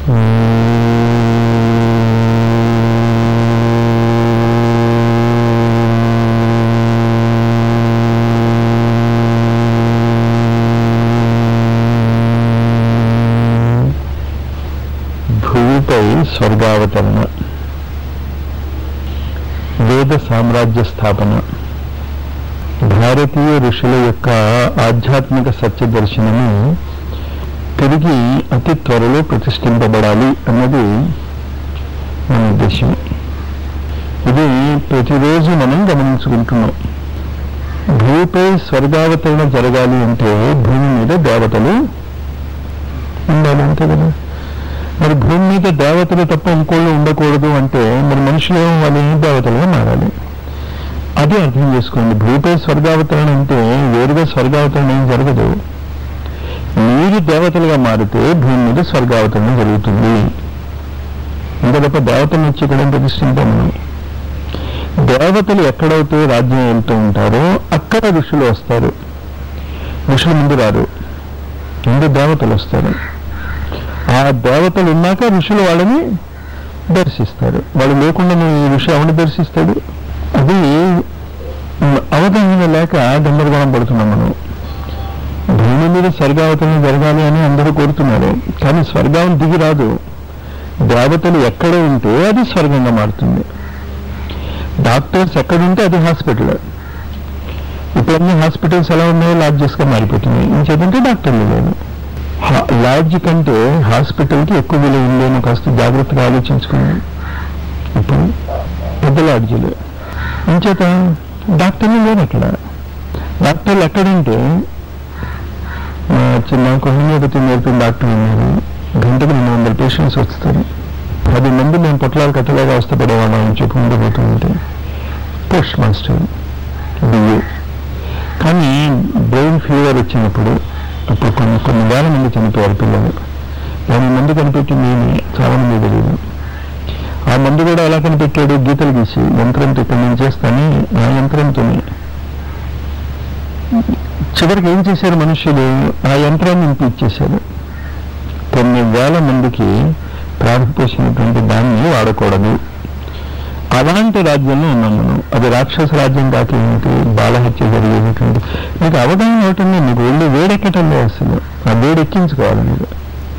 భూమిపై స్వర్గావతరణ వేద సామ్రాజ్య స్థాపన భారతీయ ఋషుల యొక్క ఆధ్యాత్మిక సత్య దర్శనము తిరిగి అతి త్వరలో ప్రతిష్ఠింపబడాలి అన్నది మన ఉద్దేశం ఇది ప్రతిరోజు మనం గమనించుకుంటున్నాం భూమిపై స్వర్గావతరణ జరగాలి అంటే భూమి మీద దేవతలు ఉండాలి అంతే కదా మరి భూమి మీద దేవతలు తప్ప ఇంకోళ్ళు ఉండకూడదు అంటే మరి మనుషులు ఏమవ్వాలి దేవతలుగా మారాలి అదే అర్థం చేసుకోండి భూమిపై స్వర్గావతరణ అంటే వేరుగా స్వర్గావతరణ ఏం జరగదు మీరు దేవతలుగా మారితే భూమి మీద స్వర్గావతరణ జరుగుతుంది ఇంకా తప్ప దేవతలను వచ్చి ఇక్కడ ప్రతిష్ఠించాం మనం దేవతలు ఎక్కడైతే రాజ్యం వెళ్తూ ఉంటారో అక్కడ ఋషులు వస్తారు ఋషులు ముందు రారు ముందు దేవతలు వస్తారు ఆ దేవతలు ఉన్నాక ఋషులు వాళ్ళని దర్శిస్తారు వాళ్ళు లేకుండా నువ్వు ఈ ఋషి ఎవరిని దర్శిస్తాడు అది అవగాహన లేక గందరగోళం పడుతున్నాం మనం భూమి మీద స్వర్గావతరణ జరగాలి అని అందరూ కోరుతున్నారు కానీ స్వర్గం దిగి రాదు దేవతలు ఎక్కడ ఉంటే అది స్వర్గంగా మారుతుంది డాక్టర్స్ ఎక్కడుంటే అది హాస్పిటల్ ఇప్పుడు అన్ని హాస్పిటల్స్ ఎలా ఉన్నాయో లాడ్జెస్గా మారిపోతున్నాయి ఇంకేదంటే డాక్టర్లు లేదు లాడ్జ్ కంటే హాస్పిటల్కి ఎక్కువ విలువ ఉందేమో కాస్త జాగ్రత్తగా ఆలోచించుకున్నాను ఇప్పుడు పెద్ద లాడ్జీలు ఇంచేత డాక్టర్లు లేరు అక్కడ డాక్టర్లు ఎక్కడంటే మా చిన్న హోమియోపతి నేర్పిన డాక్టర్ ఉన్నారు గంటకు రెండు వందల పేషెంట్స్ వస్తారు పది మంది మేము పొట్లాలు కట్టలేక అవస్థపడేవాళ్ళం అని చెప్పి ముందు పోతుంటే పోస్ట్ మాస్టర్ బిఏ కానీ బ్రెయిన్ ఫీవర్ వచ్చినప్పుడు అప్పుడు కొన్ని కొన్ని వేల మంది చనిపోయారు పిల్లలు దాని మందు కనిపెట్టింది నేనే చాలా మంది తెలియదు ఆ మందు కూడా ఎలా కనిపెట్టాడు గీతలు గీసి యంత్రంతో ఇక్కడ నేను చేస్తాను ఆ యంత్రంతోనే చివరికి ఏం చేశారు మనుషులు ఆ యంత్రాన్ని ఇంపిచ్చేశారు కొన్ని వేల మందికి ప్రారంభించినటువంటి దాన్ని వాడకూడదు అలాంటి రాజ్యంలో ఉన్నాం మనం అది రాక్షస రాజ్యం కాకేమిటి బాలహత్య జరిగేటువంటి మీకు అవగాహన అవుతుంది మీకు ఒళ్ళు వేడెక్కటం లేదు అసలు ఆ వేడెక్కించుకోవాలి మీరు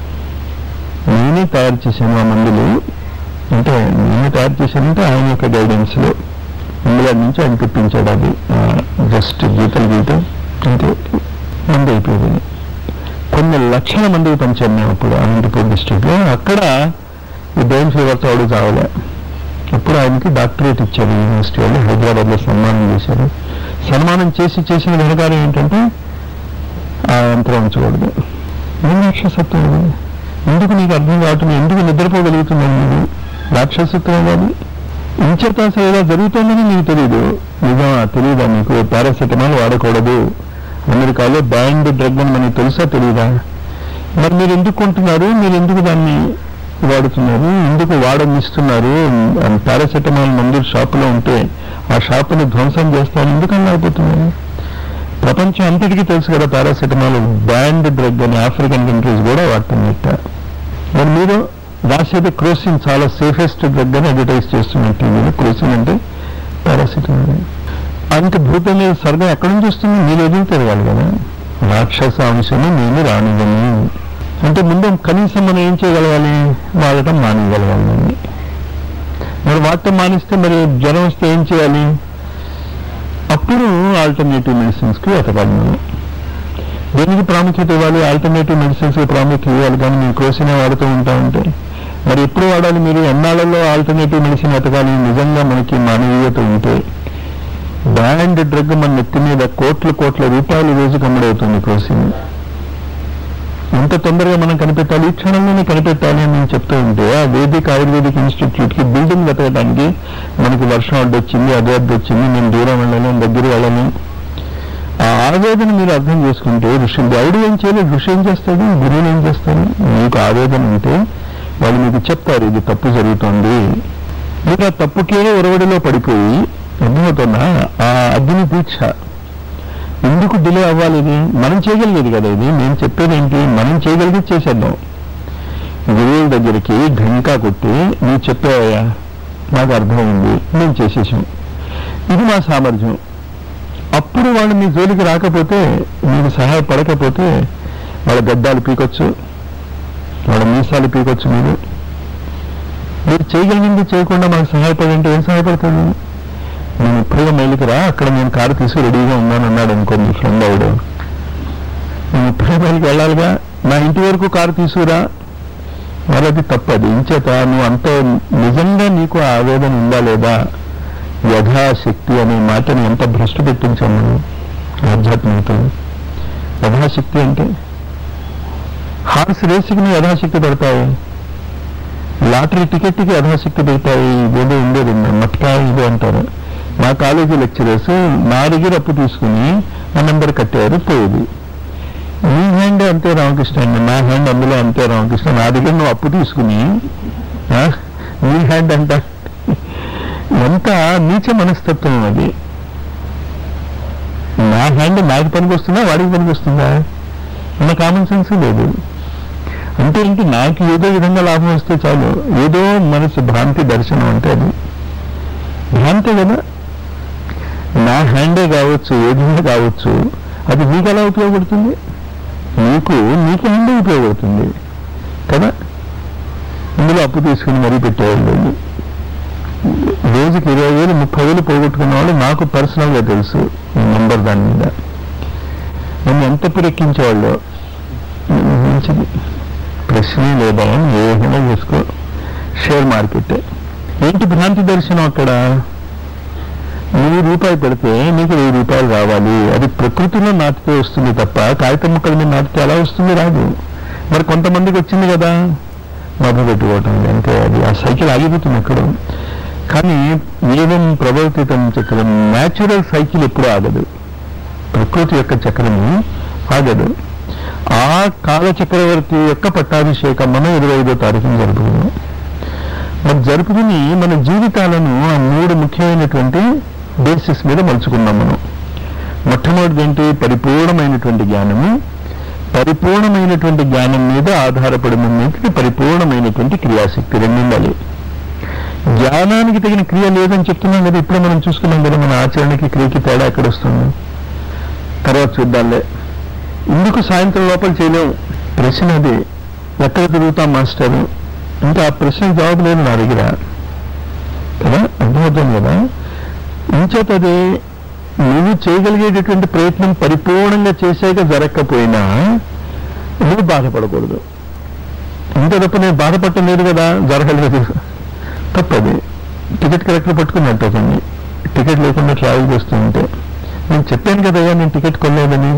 నేనే తయారు చేశాను ఆ మందులు అంటే నేనే తయారు చేశానంటే ఆయన యొక్క గైడెన్స్లో ఇంగ్లాండ్ నుంచి ఆయన తెప్పించాడు అది జస్ట్ గీతలు గీతం అంతే మంది అయిపోయింది కొన్ని లక్షల మందికి పంచాను మేము అప్పుడు అనంతపూర్ డిస్ట్రిక్ట్లో అక్కడ ఈ బ్రెయిన్ ఫీవర్తో అడుగు చావలే అప్పుడు ఆయనకి డాక్టరేట్ ఇచ్చారు యూనివర్సిటీ వాళ్ళు హైదరాబాద్లో సన్మానం చేశారు సన్మానం చేసి చేసిన వెనకాలం ఏంటంటే ఆ యంత్రం ఉంచకూడదు ఏం రాక్షసత్వం ఇది ఎందుకు నీకు అర్థం కావటం ఎందుకు నిద్రపోగలుగుతున్నాను మీరు రాక్షసత్వం కాదు ఇంచేత అసలు ఇలా జరుగుతుందని నీకు తెలియదు నిజమా తెలియదా నీకు పారాసెటమాల్ వాడకూడదు అమెరికాలో బ్యాండ్ డ్రగ్ అని మనకి తెలుసా తెలియదా మరి మీరు ఎందుకు కొంటున్నారు మీరు ఎందుకు దాన్ని వాడుతున్నారు ఎందుకు వాడనిస్తున్నారు పారాసెటమాల్ మందులు షాపులో ఉంటే ఆ షాపుని ధ్వంసం చేస్తాను ఎందుకు అయిపోతున్నారు ప్రపంచం అంతటికీ తెలుసు కదా పారాసెటమాల్ బ్యాండ్ డ్రగ్ అని ఆఫ్రికన్ కంట్రీస్ కూడా వాడుతున్నట్ట మరి మీరు రాసేది క్రోసిన్ చాలా సేఫెస్ట్ డ్రగ్ అని అడ్వర్టైజ్ చేస్తున్నారు టీవీలో క్రోసిన్ అంటే పారాసెటమాల్ అంత భూతం మీద స్వర్గం ఎక్కడి నుంచి వస్తుంది మీరు ఎదురు తిరగాలి కదా రాక్షస అంశము నేను రానివ్వను అంటే ముందు కనీసం మనం ఏం చేయగలగాలి వాడటం మానేయగలగాలి మనం. మరి వాడటం మానేస్తే మరి జ్వరం వస్తే ఏం చేయాలి అప్పుడు ఆల్టర్నేటివ్ మెడిసిన్స్కి వెతకాలి మనం దేనికి ప్రాముఖ్యత ఇవ్వాలి ఆల్టర్నేటివ్ మెడిసిన్స్కి ప్రాముఖ్యత ఇవ్వాలి కానీ మీరు కోసినా వాడుతూ ఉంటా ఉంటే మరి ఎప్పుడు వాడాలి మీరు ఎన్నాళ్ళలో ఆల్టర్నేటివ్ మెడిసిన్ వెతకాలి నిజంగా మనకి మానవీయత ఉంటే బ్యాండ్ డ్రగ్ మన నెత్తి మీద కోట్ల కోట్ల రూపాయలు రోజు కమ్మడవుతుంది కోసిన్ ఎంత తొందరగా మనం కనిపెట్టాలి ఈ క్షణంలోనే కనిపెట్టాలి అని నేను చెప్తూ ఉంటే ఆ వేదిక్ ఆయుర్వేదిక్ ఇన్స్టిట్యూట్ కి బిల్డింగ్ వెతకడానికి మనకి వర్షం అడ్డొచ్చింది అదే అడ్డొచ్చింది నేను దూరం వెళ్ళలేను దగ్గర వెళ్ళను ఆ ఆవేదన మీరు అర్థం చేసుకుంటే ఋషులు దేవుడు ఏం చేయలేదు ఋషి ఏం చేస్తాడు గురువులు ఏం చేస్తాడు మీకు ఆవేదన ఉంటే వాళ్ళు మీకు చెప్తారు ఇది తప్పు జరుగుతోంది మీరు ఆ తప్పుకే ఒరవడిలో పడిపోయి అర్థమవుతుందా ఆ అగ్ని దీక్ష ఎందుకు డిలే అవ్వాలి ఇది మనం చేయగలిగేది కదా ఇది నేను చెప్పేది ఏంటి మనం చేయగలిగేది చేసేద్దాం గురువుల దగ్గరికి ఘంకా కొట్టి నువ్వు చెప్పావయ్యా నాకు అర్థమైంది మేము చేసేసాం ఇది మా సామర్థ్యం అప్పుడు వాళ్ళు మీ జోలికి రాకపోతే మీకు సహాయపడకపోతే వాళ్ళ గడ్డాలు పీకొచ్చు వాళ్ళ మీసాలు పీకొచ్చు మీరు మీరు చేయగలిగింది చేయకుండా మాకు సహాయపడంటే ఏం సహాయపడతాడు నేను ఇప్పుడే మైలుకి రా అక్కడ నేను కారు తీసి రెడీగా ఉన్నాను అన్నాడు అనుకోండి ఫ్రెండ్ ఆవిడ నేను ఇప్పుడే మైలుకి వెళ్ళాలిగా నా ఇంటి వరకు కారు తీసుకురా మరి అది తప్పది ఇంచేత నువ్వు అంత నిజంగా నీకు ఆ ఆవేదన ఉందా లేదా యథాశక్తి అనే మాటని ఎంత భ్రష్టు పెట్టించాం మనం ఆధ్యాత్మికత యథాశక్తి అంటే హార్స్ రేసుకి నీ యథాశక్తి పెడతాయి లాటరీ టికెట్కి యథాశక్తి పెడతాయి ఇదేదో ఉండేది మట్కా ఇది అంటారు మా కాలేజీ లెక్చరర్స్ నా దగ్గర అప్పు తీసుకుని ఆ నెంబర్ కట్టారు పోయేది నీ హ్యాండ్ అంతే రామకృష్ణ అండి నా హ్యాండ్ అందులో అంతే రామకృష్ణ నా దగ్గర నువ్వు అప్పు తీసుకుని ఆ, నీ హ్యాండ్ అంట ఎంత నీచ మనస్తత్వం అది నా హ్యాండ్ నాకు పనికొస్తుందా వాడికి పనికొస్తుందా అన్న కామన్ సెన్స్ లేదు అంటే ఏంటి నాకు ఏదో విధంగా లాభం వస్తే చాలు ఏదో మనసు భ్రాంతి దర్శనం అంటే అది భ్రాంతే కదా నా హ్యాండే కావచ్చు ఏదైనా కావచ్చు అది మీకు ఎలా ఉపయోగపడుతుంది నీకు నీకు హ్యాండే ఉపయోగపడుతుంది కదా ఇందులో అప్పు తీసుకుని మరీ పెట్టేవాళ్ళు వీళ్ళు. రోజుకి ఇరవై వేలు ముప్పై వేలు పోగొట్టుకున్న వాళ్ళు నాకు పర్సనల్ గా తెలుసు ఈ నెంబర్ దాని మీద నన్ను ఎంత పిరెక్కించేవాళ్ళు మంచిది ప్రశ్నే లేదా ఏదైనా చేసుకో షేర్ మార్కెట్ ఏంటి భ్రాంతి దర్శనం అక్కడ వెయ్యి రూపాయలు పెడితే నీకు వెయ్యి రూపాయలు రావాలి అది ప్రకృతిలో నాటితే వస్తుంది తప్ప కాగితం ముక్కల మీద నాటితే ఎలా వస్తుంది రాదు మరి కొంతమందికి వచ్చింది కదా మభ పెట్టుకోవటం అంటే అది ఆ సైకిల్ ఆగిపోతుంది ఎక్కడ కానీ ఏదం ప్రవర్తితం చక్రం న్యాచురల్ సైకిల్ ఎప్పుడు ఆగదు ప్రకృతి యొక్క చక్రము ఆగదు ఆ కాల చక్రవర్తి యొక్క పట్టాభిషేకం మనం ఇరవై ఐదో తారీఖున జరుపుకున్నాం మరి జరుపుకుని మన జీవితాలను ఆ మూడు ముఖ్యమైనటువంటి బేసిస్ మీద మలుచుకున్నాం మనం మొట్టమొదటిది ఏంటి పరిపూర్ణమైనటువంటి జ్ఞానము పరిపూర్ణమైనటువంటి జ్ఞానం మీద ఆధారపడినటువంటి పరిపూర్ణమైనటువంటి క్రియాశక్తి రెండు ఉండాలి జ్ఞానానికి తగిన క్రియ లేదని చెప్తున్నాం కదా ఇప్పుడు మనం చూసుకున్నాం కదా మన ఆచరణకి క్రియకి తేడా ఎక్కడ వస్తుంది తర్వాత చూద్దాంలే ఎందుకు సాయంత్రం లోపల చేయలేము ప్రశ్న అది ఎక్కడ తిరుగుతాం మాస్టర్ ఇంకా ఆ ప్రశ్నకు జవాబు లేదు నా దగ్గర కదా అర్థమవుతుంది కదా ఇంచేత అది నువ్వు చేయగలిగేటటువంటి ప్రయత్నం పరిపూర్ణంగా చేసాక జరగకపోయినా నువ్వు బాధపడకూడదు ఇంత తప్ప నేను బాధపడటం లేదు కదా జరగలేదు తప్పది టికెట్ కరెక్ట్గా పట్టుకున్నట్టు ఒకని టికెట్ లేకుండా ట్రావెల్ చేస్తూ ఉంటే నేను చెప్పాను కదయ్యా నేను టికెట్ కొనలేదని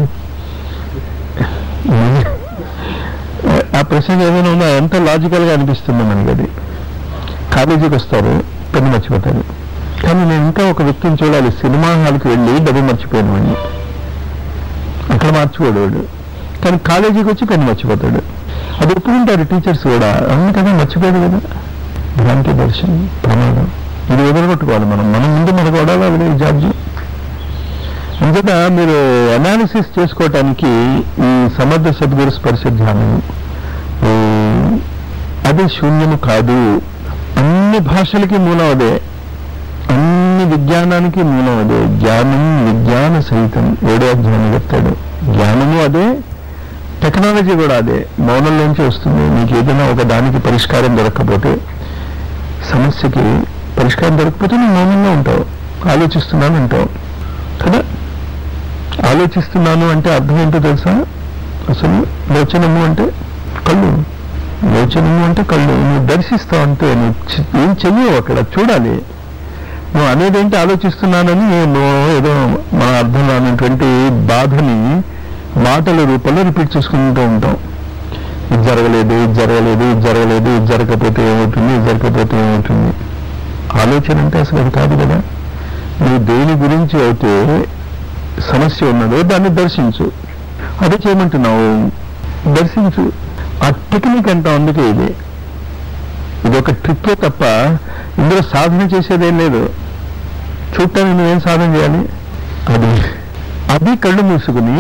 ఆ ప్రశ్న ఏదైనా ఉందో ఎంత లాజికల్ గా అనిపిస్తుంది మనకి అది కాలేజీకి వస్తారు పెన్ను మర్చిపోతారు కానీ నేను ఇంకా ఒక వ్యక్తిని చూడాలి సినిమా హాల్కి వెళ్ళి డబ్బు మర్చిపోయిన వాడిని అక్కడ మార్చిపోడు వాడు కానీ కాలేజీకి వచ్చి పెన్ను మర్చిపోతాడు అది ఒప్పుకుంటారు టీచర్స్ కూడా అవును కదా మర్చిపోయాడు కదా భ్రాంతి దర్శనం ప్రమాదం ఇది ఎదురగొట్టుకోవాలి మనం మనం ముందు మనకు వాడాలి అవి జాబ్జీ అంతటా మీరు అనాలిసిస్ చేసుకోవటానికి ఈ సమర్థ సద్గురు స్పర్శ ధ్యానం ఈ అది శూన్యము కాదు అన్ని భాషలకి మూలం అదే అన్ని విజ్ఞానానికి మూలం అదే జ్ఞానం విజ్ఞాన సహితం ఏడో అధ్యాయం చెప్తాడు జ్ఞానము అదే టెక్నాలజీ కూడా అదే మౌనంలోంచి వస్తుంది మీకు ఏదైనా ఒక దానికి పరిష్కారం దొరకకపోతే సమస్యకి పరిష్కారం దొరకకపోతే నువ్వు మౌనంగా ఉంటావు ఆలోచిస్తున్నాను అంటావు కదా ఆలోచిస్తున్నాను అంటే అర్థం ఏంటో తెలుసా అసలు లోచనము అంటే కళ్ళు లోచనము అంటే కళ్ళు నువ్వు దర్శిస్తావు అంతే నువ్వు చి- ఏం చెయ్యవు అక్కడ చూడాలి నువ్వు అనేది ఏంటి ఆలోచిస్తున్నానని నువ్వు ఏదో మన అర్థం రానటువంటి బాధని మాటల రూపంలో రిపీట్ చేసుకుంటూ ఉంటాం ఇది జరగలేదు ఇది జరగలేదు ఇది జరగలేదు ఇది జరగకపోతే ఏమవుతుంది ఇది జరగకపోతే ఏమవుతుంది ఆలోచన అంటే అసలు అది కాదు కదా నువ్వు దేని గురించి అయితే సమస్య ఉన్నదో దాన్ని దర్శించు అదే చేయమంటున్నావు దర్శించు ఆ టెక్నిక్ అంటాం అందుకే ఇది ఇది ఒక ట్రిక్కే తప్ప ఇందులో సాధన చేసేదేం లేదు చూడటానికి నువ్వేం సాధన చేయాలి అది అది కళ్ళు మూసుకుని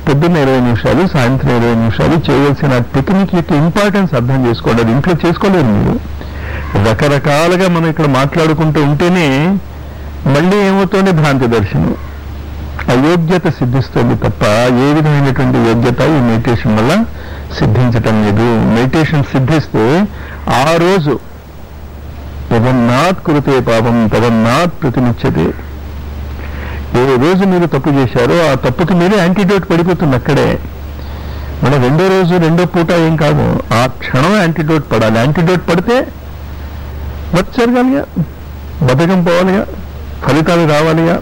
పొద్దున్న ఇరవై నిమిషాలు సాయంత్రం ఇరవై నిమిషాలు చేయవలసిన టెక్నిక్ యొక్క ఇంపార్టెన్స్ అర్థం చేసుకోండి అది ఇంట్లో చేసుకోలేరు మీరు రకరకాలుగా మనం ఇక్కడ మాట్లాడుకుంటూ ఉంటేనే మళ్ళీ ఏమవుతోంది భ్రాంతి దర్శనం అయోగ్యత సిద్ధిస్తుంది తప్ప ఏ విధమైనటువంటి యోగ్యత ఈ మెడిటేషన్ వల్ల సిద్ధించటం లేదు మెడిటేషన్ సిద్ధిస్తే ఆ రోజు తదన్నాత్ కురితే పాపం తదన్నాత్ ప్రతిముచ్యతే ఏ రోజు మీరు తప్పు చేశారో ఆ తప్పుకి మీరే యాంటీడోట్ పడిపోతుంది అక్కడే మన రెండో రోజు రెండో పూట ఏం కాదు ఆ క్షణం యాంటీడోట్ పడాలి యాంటీడోట్ పడితే వర్క్ జరగాలిగా బతకం పోవాలిగా ఫలితాలు రావాలిగా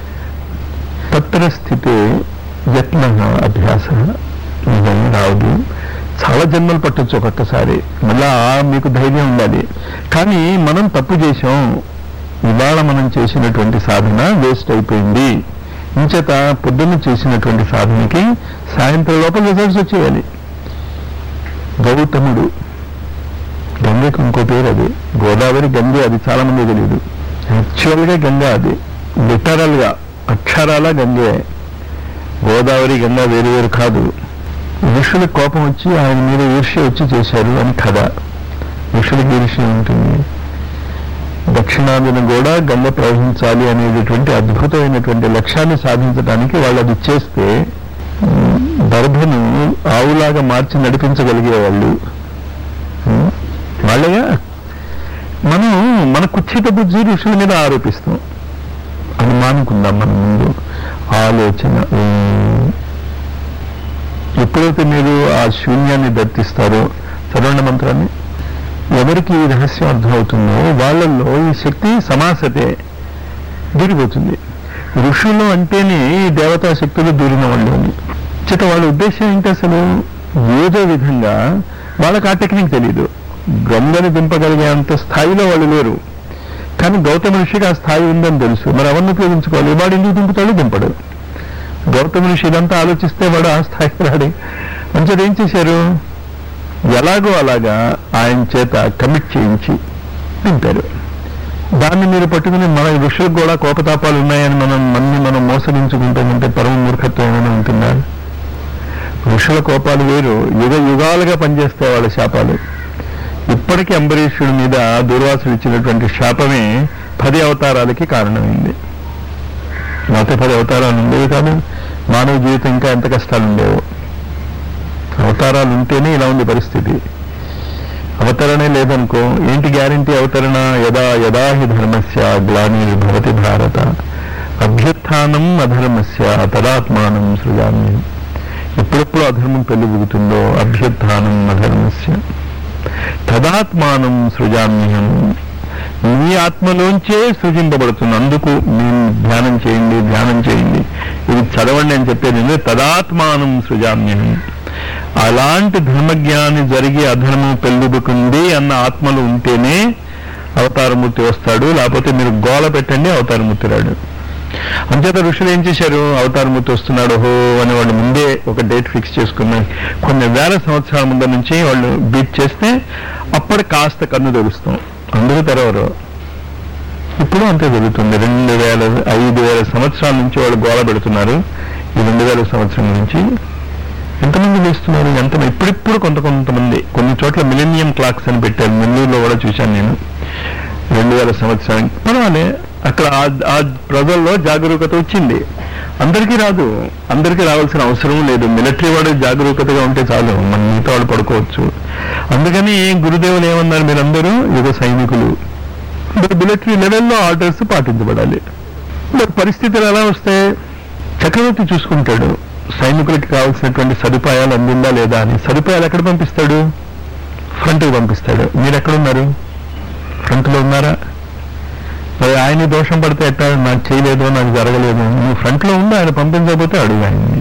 తత్ర స్థితే యత్న అభ్యాస నిజంగా రావదు చాలా జన్మలు పట్టొచ్చు ఒక్కొక్కసారి మళ్ళా మీకు ధైర్యం ఉండాలి కానీ మనం తప్పు చేసాం ఇవాళ మనం చేసినటువంటి సాధన వేస్ట్ అయిపోయింది ఇంచేత పొద్దున్న చేసినటువంటి సాధనకి సాయంత్రం లోపల రిజల్ట్స్ వచ్చేయాలి గౌతముడు గంగకి ఇంకో పేరు అది గోదావరి గంగే అది చాలా మంది తెలియదు యాక్చువల్ గా గంగా అది లిటరల్ గా అక్షరాల గంగే గోదావరి గంగా వేరు వేరు కాదు ఋషులకు కోపం వచ్చి ఆయన మీద ఈర్ష్య వచ్చి చేశారు అని కథ ఋషులకి ఈర్ష్య ఉంటుంది దక్షిణాదిన కూడా గంగ ప్రవహించాలి అనేటటువంటి అద్భుతమైనటువంటి లక్ష్యాన్ని సాధించడానికి వాళ్ళు అది చేస్తే ఉమ్, దర్భను ఆవులాగా మార్చి నడిపించగలిగే వాళ్ళు ఉమ్, వాళ్ళగా మనం మన కుచ్చిత బుద్ధి ఋషుల మీద ఆరోపిస్తాం అని మానుకుందాం మన ముందు ఆలోచన ఉమ్, ఎప్పుడైతే మీరు ఆ శూన్యాన్ని దర్తిస్తారో చదవండి మంత్రాన్ని ఎవరికి ఈ రహస్యం అర్థమవుతుందో వాళ్ళల్లో ఈ శక్తి సమాసతే దూరిపోతుంది ఋషులు అంటేనే ఈ దేవతా శక్తులు దూరిన వాళ్ళు అని చేత వాళ్ళ ఉద్దేశం ఏంటి అసలు ఏదో విధంగా వాళ్ళకి ఆ టెక్నిక్ తెలియదు గంగని దింపగలిగేంత స్థాయిలో వాళ్ళు లేరు కానీ గౌతమ ఋషికి ఆ స్థాయి ఉందని తెలుసు మరి అవన్నీ ఉపయోగించుకోవాలి వాడు ఎందుకు దింపుతాడు దింపడు గౌతమ ఋషి ఇదంతా ఆలోచిస్తే వాడు ఆ స్థాయికి రాడు మంచిది ఏం చేశారు ఎలాగో అలాగా ఆయన చేత కమిట్ చేయించి దింపారు దాన్ని మీరు పట్టుకుని మన ఋషులకు కూడా కోపతాపాలు ఉన్నాయని మనం మన్ని మనం మోసగించుకుంటామంటే పరమ మూర్ఖత్వం ఏమైనా ఉంటుందా ఋషుల కోపాలు వేరు యుగ యుగాలుగా పనిచేస్తాయి వాళ్ళ శాపాలు ఇప్పటికీ అంబరీషుడి మీద దూర్వాసుడు ఇచ్చినటువంటి శాపమే పది అవతారాలకి కారణమైంది లేకపోతే పది అవతారాలు ఉండేవి కాదు మానవ జీవితం ఇంకా ఎంత కష్టాలు ఉండేవో అవతారాలు ఉంటేనే ఇలా ఉంది పరిస్థితి అవతరణే లేదనుకో ఏంటి గ్యారంటీ అవతరణ యదా యదా హి ధర్మస్య గ్లానిర్భవతి భారత అభ్యుత్థానం అధర్మస్య తదాత్మానం సృజామి ఎప్పుడెప్పుడు అధర్మం పెళ్ళిబుగుతుందో అభ్యుత్థానం అధర్మస్య తదాత్మానం సృజామ్యహం మీ ఆత్మలోంచే సృజింపబడుతుంది అందుకు మీరు ధ్యానం చేయండి ధ్యానం చేయండి ఇది చదవండి అని చెప్పేది ఏంటంటే తదాత్మానం సృజామ్యహం అలాంటి ధర్మజ్ఞాని జరిగి అధర్మం పెళ్ళుబుకుంది అన్న ఆత్మలు ఉంటేనే అవతారమూర్తి వస్తాడు లేకపోతే మీరు గోల పెట్టండి అవతారమూర్తి రాడు అంచేత ఋషులు ఏం చేశారు అవతారమూర్తి వస్తున్నాడు హో అని వాళ్ళు ముందే ఒక డేట్ ఫిక్స్ చేసుకున్నారు కొన్ని వేల సంవత్సరాల ముందు నుంచి వాళ్ళు బీట్ చేస్తే అప్పటి కాస్త కన్ను తెరుస్తాం అందరూ తెరవరు ఇప్పుడు అంతే జరుగుతుంది రెండు వేల ఐదు వేల సంవత్సరాల నుంచి వాళ్ళు గోల పెడుతున్నారు ఈ రెండు వేల సంవత్సరం నుంచి ఎంతమంది వేస్తున్నారు ఎంత ఇప్పుడిప్పుడు కొంత కొంతమంది కొన్ని చోట్ల మిలీనియం క్లాక్స్ అని పెట్టారు నెల్లూరులో కూడా చూశాను నేను రెండు వేల సంవత్సరానికి పర్వాలే అక్కడ ఆ- ఆ ప్రజల్లో జాగరూకత వచ్చింది అందరికీ రాదు అందరికీ రావాల్సిన అవసరం లేదు మిలిటరీ వాడు జాగరూకతగా ఉంటే చాలు మన మిగతా వాడు పడుకోవచ్చు అందుకని గురుదేవులు ఏమన్నారు మీరందరూ యుగ సైనికులు మరి మిలిటరీ లెవెల్లో ఆర్డర్స్ పాటించబడాలి మరి పరిస్థితులు ఎలా వస్తాయి చక్రవర్తి చూసుకుంటాడు సైనికులకి కావాల్సినటువంటి సదుపాయాలు అందిందా లేదా అని సదుపాయాలు ఎక్కడ పంపిస్తాడు ఫ్రంట్కి పంపిస్తాడు మీరు ఎక్కడున్నారు ఫ్రంట్లో ఉన్నారా మరి ఆయన దోషం పడితే ఎట్టా నాకు చేయలేదు నాకు జరగలేదు నువ్వు ఫ్రంట్లో ఉండి ఆయన పంపించకపోతే అడుగు ఆయన్ని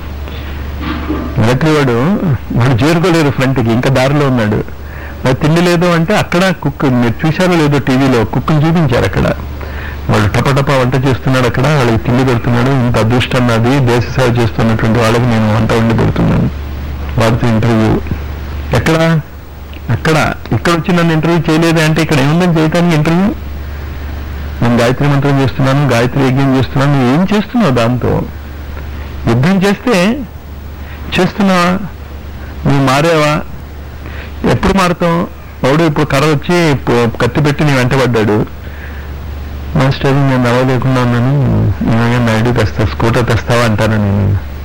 మిలిటరీ వాడు వాడు చేరుకోలేదు ఫ్రంట్కి ఇంకా దారిలో ఉన్నాడు మరి తిండి లేదు అంటే అక్కడ కుక్ మీరు చూశారో లేదో టీవీలో కుక్కుని చూపించారు అక్కడ వాడు టపటప వంట చేస్తున్నాడు అక్కడ వాళ్ళకి తిండి పెడుతున్నాడు ఇంత అదృష్టం నాది దేశ సేవ చేస్తున్నటువంటి వాళ్ళకి నేను వంట వండి పెడుతున్నాను వారితో ఇంటర్వ్యూ ఎక్కడ అక్కడ ఇక్కడ వచ్చి నన్ను ఇంటర్వ్యూ చేయలేదు అంటే ఇక్కడ ఏముందని చేయటానికి ఇంటర్వ్యూ నేను గాయత్రి మంత్రం చేస్తున్నాను గాయత్రి యజ్ఞం చేస్తున్నాను నువ్వు ఏం చేస్తున్నావు దాంతో యుద్ధం చేస్తే చేస్తున్నావా నువ్వు మారావా ఎప్పుడు మారుతాం వాడు ఇప్పుడు కర్ర వచ్చి ప- కత్తి పెట్టి నీ వెంటబడ్డాడు మాస్టర్ నేను నవ్వలేకుండా ఉన్నాను ఇలాగే నాయుడు తెస్తా స్కూటర్ తెస్తావా అంటాను నేను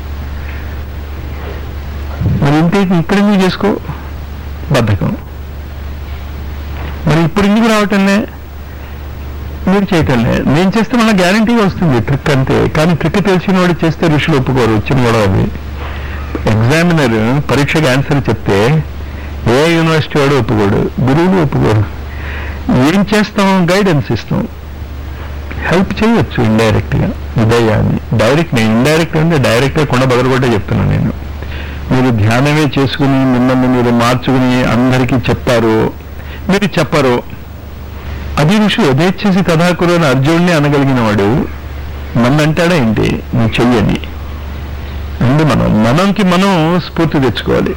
మరి ఇంటికి ఇక్కడ ఎందుకు చేసుకో బద్ధకం మరి ఇప్పుడు ఎందుకు రావటంలే మీరు చేయటంలే నేను చేస్తే మళ్ళీ గ్యారంటీగా వస్తుంది ట్రిక్ అంతే కానీ ట్రిక్ తెలిసిన వాడు చేస్తే ఋషులు ఒప్పుకోరు వచ్చిన కూడా అది ఎగ్జామినర్ పరీక్షకి ఆన్సర్ చెప్తే ఏ యూనివర్సిటీ వాడు ఒప్పుకోడు గురువులు ఒప్పుకోరు ఏం చేస్తాం గైడెన్స్ ఇస్తాం హెల్ప్ చేయొచ్చు ఇండైరెక్ట్ గా ఉదయాన్ని డైరెక్ట్ నేను ఇండైరెక్ట్ అంటే డైరెక్ట్ గా కొండ బదలగొట్టే చెప్తున్నాను నేను మీరు ధ్యానమే చేసుకుని మిమ్మల్ని మీరు మార్చుకుని అందరికీ చెప్పారు మీరు చెప్పరు అది ఋషి యథేచ్చేసి కథాకురు అని అర్జునుడిని అనగలిగిన వాడు నన్ను అంటాడా ఏంటి నువ్వు చెయ్యని అందు మనం మనంకి మనం స్ఫూర్తి తెచ్చుకోవాలి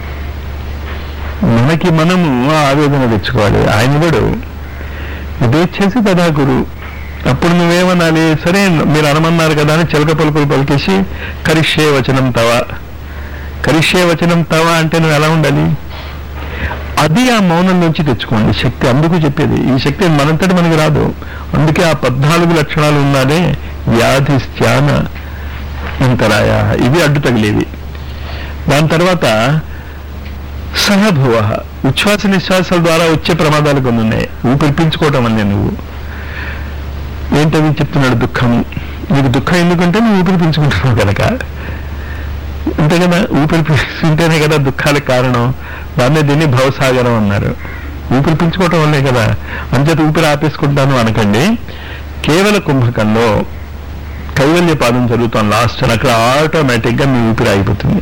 మనకి మనము ఆ ఆవేదన తెచ్చుకోవాలి ఆయన కూడా యథేచ్చేసి కథాకురు అప్పుడు నువ్వేమనాలి సరే మీరు అనమన్నారు కదా అని చిలక పలుకులు పలికేసి కరిష్యే వచనం తవ కరిష్యే వచనం తవ అంటే నువ్వు ఎలా ఉండాలి అది ఆ మౌనం నుంచి తెచ్చుకోండి శక్తి అందుకు చెప్పేది ఈ శక్తి మనంతటి మనకి రాదు అందుకే ఆ పద్నాలుగు లక్షణాలు ఉన్నాడే వ్యాధి స్థాన అంతరాయ ఇవి అడ్డు తగిలేవి దాని తర్వాత సహభువ ఉచ్ఛ్వాస నిశ్వాసాల ద్వారా వచ్చే ప్రమాదాలు కొన్ని ఉన్నాయి ఊపిరి పీల్చుకోవటం అనే నువ్వు ఏంటని చెప్తున్నాడు దుఃఖము నీకు దుఃఖం ఎందుకంటే నువ్వు ఊపిరి పీల్చుకుంటున్నావు కనుక అంతే కదా ఊపిరి పీల్చుకుంటేనే కదా దుఃఖాలకు కారణం దాన్నే దీన్ని భవసాగరం అన్నారు ఊపిరి పీల్చుకోవటం వల్లే కదా అంచేత ఊపిరి ఆపేసుకుంటాను అనకండి కేవల కుంభకంలో కైవల్య పాదం జరుగుతాం లాస్ట్ అక్కడ ఆటోమేటిక్ గా మీ ఊపిరి ఆగిపోతుంది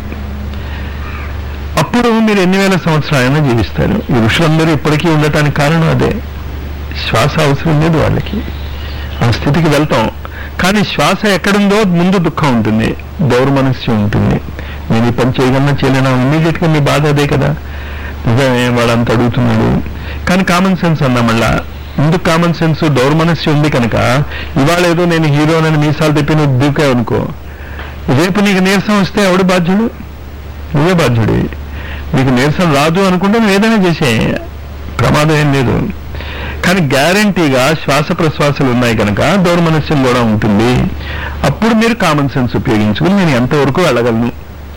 అప్పుడు మీరు ఎన్ని వేల సంవత్సరాలైనా జీవిస్తారు ఈ ఋషులందరూ ఇప్పటికీ ఉండటానికి కారణం అదే శ్వాస అవసరం లేదు వాళ్ళకి ఆ స్థితికి వెళ్తాం కానీ శ్వాస ఎక్కడుందో ముందు దుఃఖం ఉంటుంది దౌర్మనస్యం ఉంటుంది నేను ఈ పని చేయగలనా చేయలేనా ఇమీడియట్ గా మీ బాధ అదే కదా నిజమే వాడంత అడుగుతున్నాడు కానీ కామన్ సెన్స్ అన్నా మళ్ళా ముందు కామన్ సెన్స్ దౌర్మనస్యం ఉంది కనుక ఇవాళ ఏదో నేను హీరోనని మీసాలు తిప్పి నువ్వు దూకావు అనుకో రేపు నీకు నీరసం వస్తే ఎవడు బాధ్యుడు నువ్వే బాధ్యుడి నీకు నీరసం రాదు అనుకుంటే నువ్వు ఏదైనా చేసే ప్రమాదం ఏం లేదు కానీ గ్యారంటీగా శ్వాస ప్రశ్వాసాలు ఉన్నాయి కనుక దౌర్మనస్యం కూడా ఉంటుంది అప్పుడు మీరు కామన్ సెన్స్ ఉపయోగించుకుని నేను ఎంతవరకు వెళ్ళగలను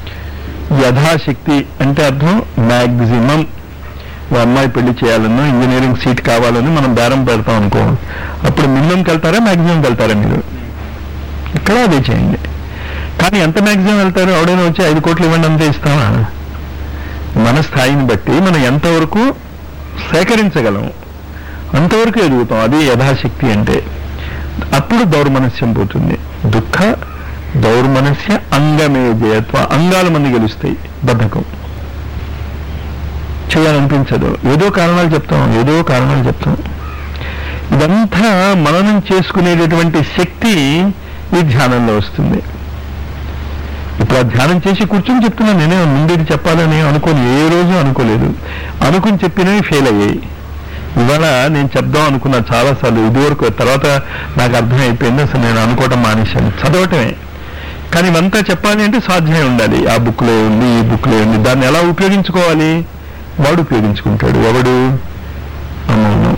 యథాశక్తి అంటే అర్థం మ్యాక్సిమం ఓ అమ్మాయి పెళ్లి చేయాలనో ఇంజనీరింగ్ సీట్ కావాలని మనం బేరం పెడతాం అనుకో అప్పుడు మినిమంకి వెళ్తారా మ్యాక్సిమం వెళ్తారా మీరు ఇక్కడ అదే చేయండి కానీ ఎంత మ్యాక్సిమం వెళ్తారు ఎవడైనా వచ్చి ఐదు కోట్లు ఇవ్వండి అంతే ఇస్తామా మన స్థాయిని బట్టి మనం ఎంతవరకు సేకరించగలం అంతవరకు ఎదుగుతాం అది యథాశక్తి అంటే అప్పుడు దౌర్మనస్యం పోతుంది దుఃఖ దౌర్మనస్య అంగమే జయత్వ అంగాలు మంది గెలుస్తాయి బద్ధకం చేయాలనిపించదు ఏదో కారణాలు చెప్తాం ఏదో కారణాలు చెప్తాం ఇదంతా మననం చేసుకునేటటువంటి శక్తి ఈ ధ్యానంలో వస్తుంది ఇప్పుడు ఆ ధ్యానం చేసి కూర్చొని చెప్తున్నా నేనే ముందు ఇది చెప్పాలని అనుకోని ఏ రోజు అనుకోలేదు అనుకుని చెప్పినవి ఫెయిల్ అయ్యాయి ఇవాళ నేను చెప్దాం అనుకున్నా చాలా సార్లు ఇదివరకు తర్వాత నాకు అర్థం అయిపోయింది అసలు నేను అనుకోవటం మానేశాను చదవటమే కానీ ఇవంతా చెప్పాలి అంటే సాధ్యమే ఉండాలి ఆ బుక్లో ఉంది ఈ బుక్లో ఉంది దాన్ని ఎలా ఉపయోగించుకోవాలి వాడు ఉపయోగించుకుంటాడు ఎవడు అమౌనం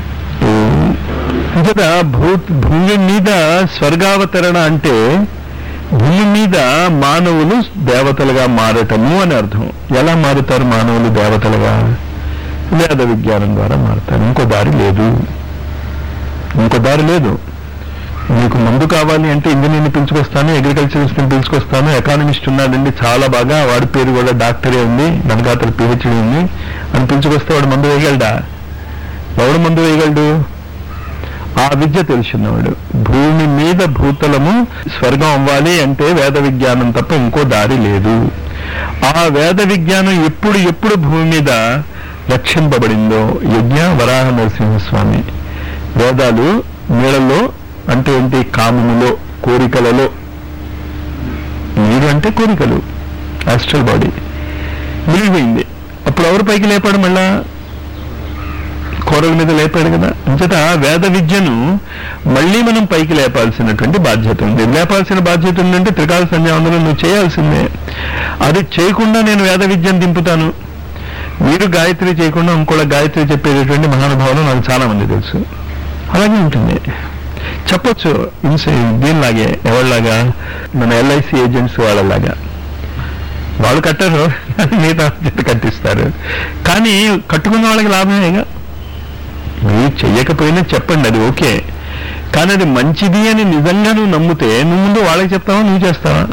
ఇంకట భూ భూమి మీద స్వర్గావతరణ అంటే భూమి మీద మానవులు దేవతలుగా మారటము అని అర్థం ఎలా మారుతారు మానవులు దేవతలుగా వేద విజ్ఞానం ద్వారా మారుతారు ఇంకో దారి లేదు ఇంకో దారి లేదు మీకు మందు కావాలి అంటే ఇంజనీర్ని పిలుచుకొస్తాను అగ్రికల్చరిస్ట్ని పిలుచుకొస్తాను ఎకానమిస్ట్ ఉన్నాడండి చాలా బాగా వాడి పేరు కూడా డాక్టరే ఉంది వెనకాతల పిహెచ్డి ఉంది అని పిలుచుకొస్తే వాడు మందు వేయగలడా ఎవడు మందు వేయగలడు ఆ విద్య తెలుసున్నవాడు భూమి మీద భూతలము స్వర్గం అవ్వాలి అంటే వేద విజ్ఞానం తప్ప ఇంకో దారి లేదు ఆ వేద విజ్ఞానం ఎప్పుడు ఎప్పుడు భూమి మీద రక్షింపబడిందో యజ్ఞ వరాహ నరసింహస్వామి వేదాలు నీళ్ళలో అంటే ఏంటి కామములో కోరికలలో నీరు అంటే కోరికలు ఆస్ట్రల్ బాడీ మిగిలిపోయింది అప్పుడు ఎవరు పైకి లేపాడు మళ్ళా కూరల మీద లేపాడు కదా అంచేత వేద విద్యను మళ్ళీ మనం పైకి లేపాల్సినటువంటి బాధ్యత ఉంది లేపాల్సిన బాధ్యత ఉందంటే త్రికాల సంధ్యావందనం నువ్వు చేయాల్సిందే అది చేయకుండా నేను వేద విద్యను దింపుతాను మీరు గాయత్రి చేయకుండా ఇంకోళ్ళ గాయత్రి చెప్పేటటువంటి మహానుభావులు నాకు చాలా మంది తెలుసు అలాగే ఉంటుంది చెప్పొచ్చు ఇన్సే దీనిలాగే ఎవరిలాగా మన ఎల్ఐసి ఏజెంట్స్ వాళ్ళలాగా వాళ్ళు కట్టరు మిగతా జట్టు కట్టిస్తారు కానీ కట్టుకున్న వాళ్ళకి లాభమేగా మీరు చెయ్యకపోయినా చెప్పండి అది ఓకే కానీ అది మంచిది అని నిజంగా నువ్వు నమ్మితే నువ్వు ముందు వాళ్ళకి చెప్తావా నువ్వు చేస్తావా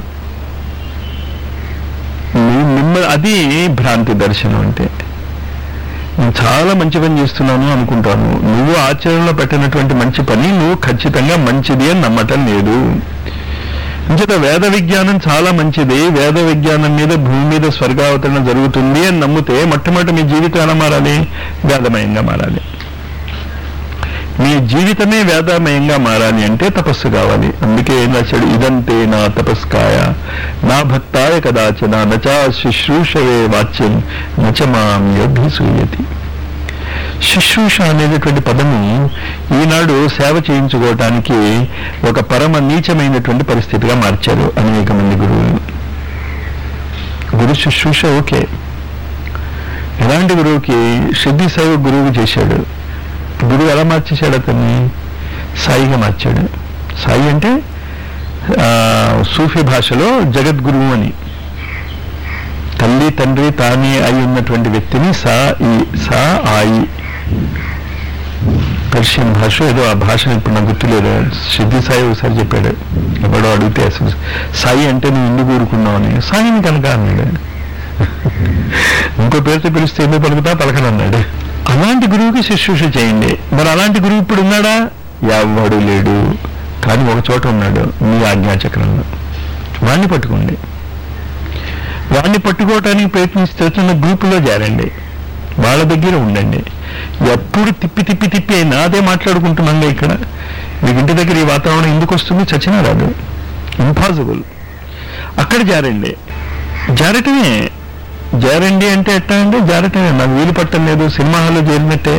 నువ్వు మిమ్మ అది భ్రాంతి దర్శనం అంటే నేను చాలా మంచి పని చేస్తున్నాను అనుకుంటాను నువ్వు ఆచరణలో పెట్టినటువంటి మంచి పని నువ్వు ఖచ్చితంగా మంచిది అని నమ్మటం లేదు అంచేత వేద విజ్ఞానం చాలా మంచిది వేద విజ్ఞానం మీద భూమి మీద స్వర్గావతరణ జరుగుతుంది అని నమ్మితే మొట్టమొదటి మీ జీవితం ఎలా మారాలి వేదమయంగా మారాలి మీ జీవితమే వేదమయంగా మారాలి అంటే తపస్సు కావాలి అందుకే ఏం రాశాడు ఇదంతే నా తపస్కాయ నా భక్తాయ కదాచన నచా శుశ్రూషవే వాచ్యం నచ మాం యోభిసూయతి శుశ్రూష అనేటటువంటి పదము ఈనాడు సేవ చేయించుకోవటానికి ఒక పరమ నీచమైనటువంటి పరిస్థితిగా మార్చారు అనేక మంది గురువులు గురు శుశ్రూష ఓకే ఎలాంటి గురువుకి సిద్ధి సాయి గురువు చేశాడు గురువు ఎలా మార్చేశాడు అతన్ని సాయిగా మార్చాడు సాయి అంటే ఆ, సూఫీ భాషలో జగద్గురువు అని తల్లి తండ్రి తానే అయి ఉన్నటువంటి వ్యక్తిని సా ఈ సా ఆయి పర్షియన్ భాష ఏదో ఆ భాషను ఇప్పుడు నాకు గుర్తులేదు సిద్ధి సాయి ఒకసారి చెప్పాడు ఎవడో అడిగితే అసలు సాయి అంటే నువ్వు ఎందుకు ఊరుకున్నావు అని సాయిని కనుక అన్నాడు ఇంకో పేరుతో పిలిస్తే ఎందుకు పలుకుతా పలకనన్నాడు అలాంటి గురువుకి శుశ్రూష చేయండి మరి అలాంటి గురువు ఇప్పుడు ఉన్నాడా ఎవడు లేడు కానీ ఒక చోట ఉన్నాడు మీ ఆజ్ఞాచక్రంలో వాణ్ణి పట్టుకోండి వాడిని పట్టుకోవటానికి ప్రయత్నిస్తున్న గ్రూపులో చేరండి వాళ్ళ దగ్గర ఉండండి ఎప్పుడు తిప్పి తిప్పి తిప్పి నాదే మాట్లాడుకుంటున్నాగా ఇక్కడ మీకు ఇంటి దగ్గర ఈ వాతావరణం ఎందుకు వస్తుంది చచ్చినా రాదు ఇంపాసిబుల్ అక్కడ జారండి జారటమే జారండి అంటే ఎట్టా అంటే జారటమే నాకు వీలు పట్టం లేదు సినిమా హాల్లో చేరినట్టే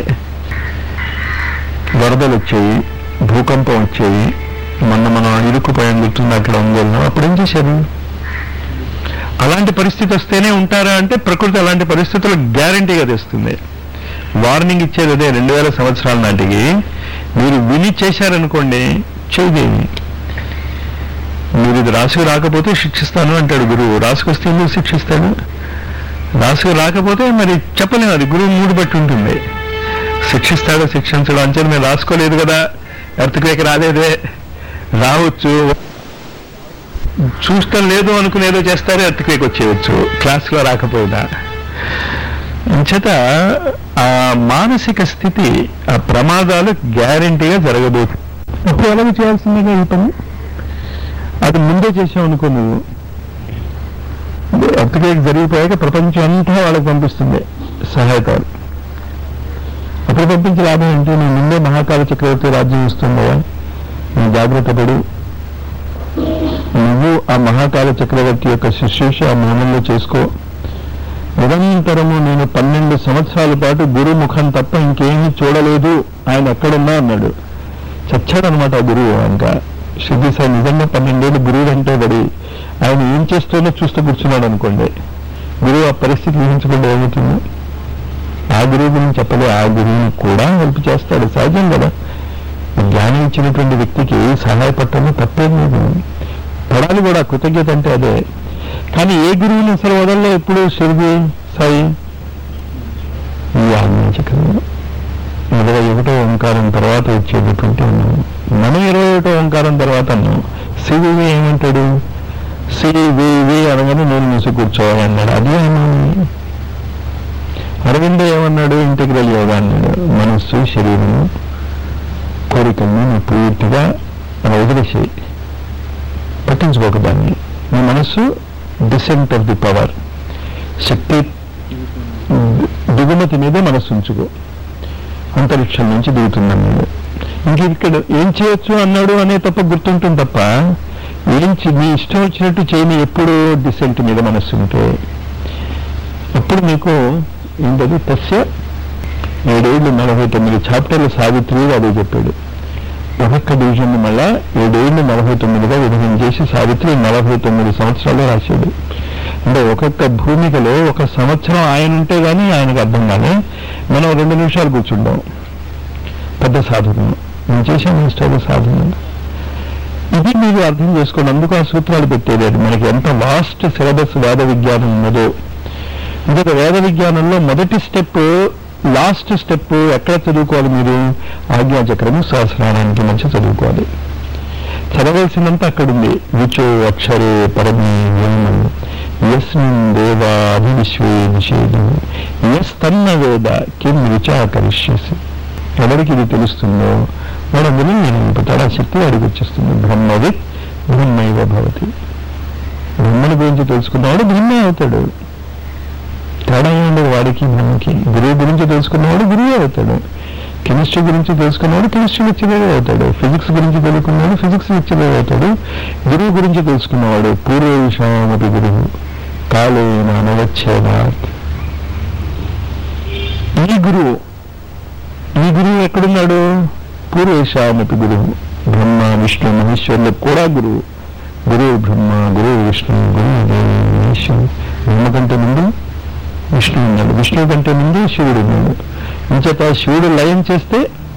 వరదలు వచ్చాయి భూకంపం వచ్చాయి మొన్న మనం ఇరుక్కుపోయాం గుర్తుంది అక్కడ ఒంగోలు అప్పుడు ఏం చేశారు అలాంటి పరిస్థితి వస్తేనే ఉంటారా అంటే ప్రకృతి అలాంటి పరిస్థితులు గ్యారంటీగా తెస్తుంది వార్నింగ్ ఇచ్చేది అదే రెండు వేల సంవత్సరాల నాటికి మీరు విని చేశారనుకోండి చేయదేమి మీరు ఇది రాసుకు రాకపోతే శిక్షిస్తాను అంటాడు గురువు రాసుకొస్తే ఎందుకు శిక్షిస్తాడు రాసుకు రాకపోతే మరి చెప్పలేము అది గురువు మూడు బట్టి ఉంటుంది శిక్షిస్తాడో శిక్షించడం అంచనా మేము రాసుకోలేదు కదా ఎర్తక్వేక్ రాలేదే రావచ్చు చూడటం లేదు అనుకునేదో చేస్తారు ఎర్తక్వేక్ వచ్చేయచ్చు క్లాస్లో రాకపోయినా చేత ఆ మానసిక స్థితి ఆ ప్రమాదాలు గ్యారంటీగా జరగబోతుంది అప్పుడు ఎలాగ చేయాల్సిందిగా ఈ పని అది ముందే చేసావు అనుకో నువ్వు ఎర్తక్వేక్ జరిగిపోయాక ప్రపంచం అంతా వాళ్ళకి పంపిస్తుంది సహాయకాలు అప్పుడు పంపించే లాభం ఏంటి నువ్వు ముందే మహాకాల చక్రవర్తి రాజ్యం ఇస్తుండవా నువ్వు జాగ్రత్త పడు నువ్వు ఆ మహాకాల చక్రవర్తి యొక్క శుశ్రూష ఆ మౌనంలో చేసుకో నిరంతరము నేను పన్నెండు సంవత్సరాల పాటు గురు ముఖం తప్ప ఇంకేమీ చూడలేదు ఆయన ఎక్కడున్నా అన్నాడు చచ్చాడనమాట ఆ గురువు ఇంకా సిద్ధి సాయి నిజంగా పన్నెండేళ్ళు గురువు అంటే పడి ఆయన ఏం చేస్తూనో చూస్తూ కూర్చున్నాడు అనుకోండి గురువు ఆ పరిస్థితి ఊహించకుండా ఏమవుతుంది ఆ గురువు గురించి చెప్పలే ఆ గురువుని కూడా హెల్ప్ చేస్తాడు సహజం కదా జ్ఞానం ఇచ్చినటువంటి వ్యక్తికి సహాయపడటంలో తప్పేం లేదు పడాలి కూడా కృతజ్ఞత అంటే అదే కానీ ఏ గురువుని అసలు వదల్లో ఎప్పుడు షిరిడి సాయి ఈ ఆజ్ఞాచక్రంలో ఇరవై ఒకటో ఓంకారం తర్వాత వచ్చేటటువంటి అన్నాం మనం ఇరవై ఒకటో ఓంకారం తర్వాత అన్నాం సివివి ఏమంటాడు సివివి అనగానే నేను మూసి కూర్చోవాలి అన్నాడు అది అన్నాను అరవింద ఏమన్నాడు ఇంటిగ్రల్ యోగా అన్నాడు మనస్సు శరీరము కోరికలను నువ్వు పూర్తిగా అలా వదిలేసేయి పట్టించుకోక దాన్ని నీ మనస్సు డిసెంట్ ఆఫ్ ది పవర్ శక్తి దిగుమతి మీదే మనస్సు ఉంచుకో అంతరిక్షం నుంచి దిగుతుందన్నాడు ఇంక ఇక్కడ ఏం చేయొచ్చు అన్నాడు అనే తప్ప గుర్తుంటుంది తప్ప ఏం చే- నీ ఇష్టం వచ్చినట్టు చేయని ఎప్పుడు డిసెంట్ మీద మనస్సు ఉంటే అప్పుడు మీకు ఏంటది తస్య ఏడేళ్ళు నలభై తొమ్మిది చాప్టర్లు సావిత్రి అదే చెప్పాడు ఒక్కొక్క డివిజన్ మళ్ళా ఏడేళ్ళు నలభై తొమ్మిదిగా విభజన చేసి సావిత్రి నలభై తొమ్మిది సంవత్సరాలు రాశాడు అంటే ఒక్కొక్క భూమికలో ఒక సంవత్సరం ఆయన ఉంటే గానీ ఆయనకు అర్థం కానీ మనం రెండు నిమిషాలు కూర్చుంటాం పెద్ద సాధన నేను చేశాను మాస్టర్ సాధన ఇది మీరు అర్థం చేసుకోండి అందుకు ఆ సూత్రాలు పెట్టేది అది మనకి ఎంత వాస్ట్ సిలబస్ వేద విజ్ఞానం ఉన్నదో ఇంకొక వేద విజ్ఞానంలో మొదటి స్టెప్ లాస్ట్ స్టెప్ ఎక్కడ చదువుకోవాలి మీరు ఆజ్ఞాచక్రము సహస్రానికి మంచి చదువుకోవాలి చదవలసినంత అక్కడుంది విచో అక్షరే పరమే వ్యోమం యస్మిన్ దేవా అభివిశ్వే నిషేధం ఎస్ తన్న వేద కిం విచాకరిష్యసి ఎవరికి ఇది తెలుస్తుందో వాడు అందులో నేను నింపుతాడు ఆ శక్తి వాడికి వచ్చేస్తుంది బ్రహ్మవిత్ బ్రహ్మైవ భవతి బ్రహ్మని గురించి తెలుసుకున్నవాడు బ్రహ్మే అవుతాడు తేడా ఏముండదు వాడికి బ్రహ్మకి గురువు గురించి తెలుసుకున్నవాడు గురువే అవుతాడు కెమిస్ట్రీ గురించి తెలుసుకున్నవాడు కెమిస్ట్రీ లెక్చరర్ అవుతాడు ఫిజిక్స్ గురించి తెలుసుకున్నవాడు ఫిజిక్స్ లెక్చరర్ అవుతాడు గురువు గురించి తెలుసుకున్నవాడు పూర్వ విషయమపి గురువు కాలేన అనవచ్చేదాత్ ఈ గురువు ఈ గురువు ఎక్కడున్నాడు పూర్వేశామపి గురువు బ్రహ్మ విష్ణు మహేశ్వరులకు కూడా గురువు గురువు బ్రహ్మ గురువు విష్ణు గురువు దేవి మహేశ్వరు బ్రహ్మ కంటే ముందు విష్ణు ఉన్నాడు విష్ణువు కంటే ముందు శివుడు ఉన్నాడు ఇంచేత శివుడు లయం చేస్తే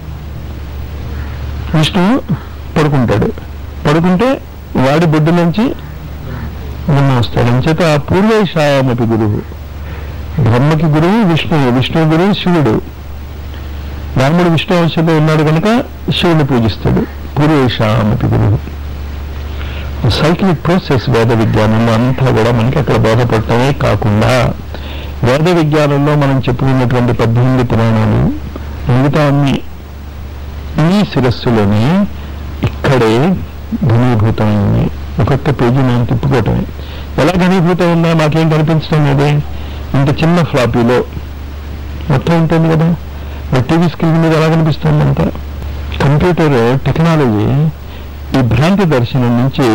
విష్ణువు పడుకుంటాడు పడుకుంటే వాడి బొడ్డు నుంచి బ్రహ్మ వస్తాడు ఇంచేత ఆ పూర్వేశామపి గురువు బ్రహ్మకి గురువు విష్ణువు విష్ణువు గురువు శివుడు రాముడు విష్ణు వంశంలో ఉన్నాడు కనుక శివుని పూజిస్తాడు పూర్వేశామపి గురువు సైక్లిక్ ప్రాసెస్ వేద విజ్ఞానంలో అంతా కూడా మనకి అక్కడ బోధపడటమే కాకుండా వేద విజ్ఞానంలో మనం చెప్పుకున్నటువంటి పద్దెనిమిది పురాణాలు మిగతా అన్ని ఈ శిరస్సులోని ఇక్కడే ఘనీభూతమైంది ఒక్కొక్క పేజీ మనం తిప్పుకోవటమే ఎలా ఘనీభూతం ఉందా మాకేం కనిపించడం లేదే ఇంత చిన్న ఫ్లాపీలో మొత్తం ఉంటుంది కదా మరి టీవీ స్క్రీన్ మీద ఎలా కనిపిస్తుంది అంతా కంప్యూటర్ టెక్నాలజీ ఈ భ్రాంతి దర్శనం నుంచి